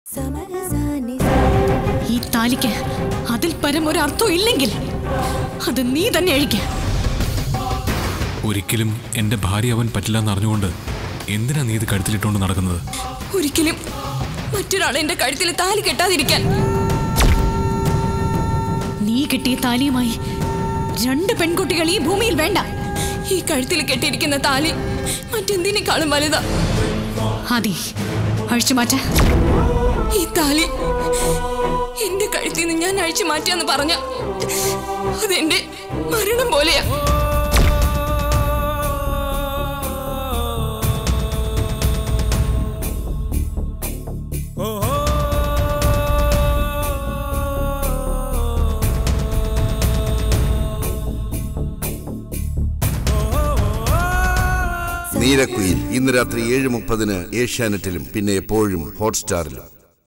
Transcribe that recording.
ഈ താലിക്ക് അതിൽ പരം ഒരു അർത്ഥം ഇല്ലെങ്കിൽ അത് നീ തന്നെ അഴിക്ക ഒരിക്കലും എന്റെ ഭാര്യ അവൻ പറ്റില്ല എന്നറിഞ്ഞുകൊണ്ട് എന്തിനാ നീ ഇത് കഴുത്തിലിട്ടുകൊണ്ട് നടക്കുന്നത് ഒരിക്കലും മറ്റൊരാൾ എന്റെ കഴുത്തിൽ താലി കെട്ടാതിരിക്കാൻ നീ കെട്ടിയ താലിയുമായി രണ്ട് പെൺകുട്ടികൾ ഈ ഭൂമിയിൽ വേണ്ട ഈ കഴുത്തിൽ കെട്ടിയിരിക്കുന്ന താലി മറ്റെന്തിനേക്കാളും വലുതാ അതി അഴിച്ചു മാറ്റ ഈ താലി എന്റെ കഴുത്തിൽ നിന്ന് ഞാൻ അഴിച്ചു മാറ്റിയെന്ന് പറഞ്ഞ അതെന്റെ മരണം പോലെയാ നീലക്കുയിൽ ഇന്ന് രാത്രി ഏഴ് മുപ്പതിന് ഏഷ്യാനെറ്റിലും പിന്നെ എപ്പോഴും ഹോട്ട്സ്റ്റാറിലും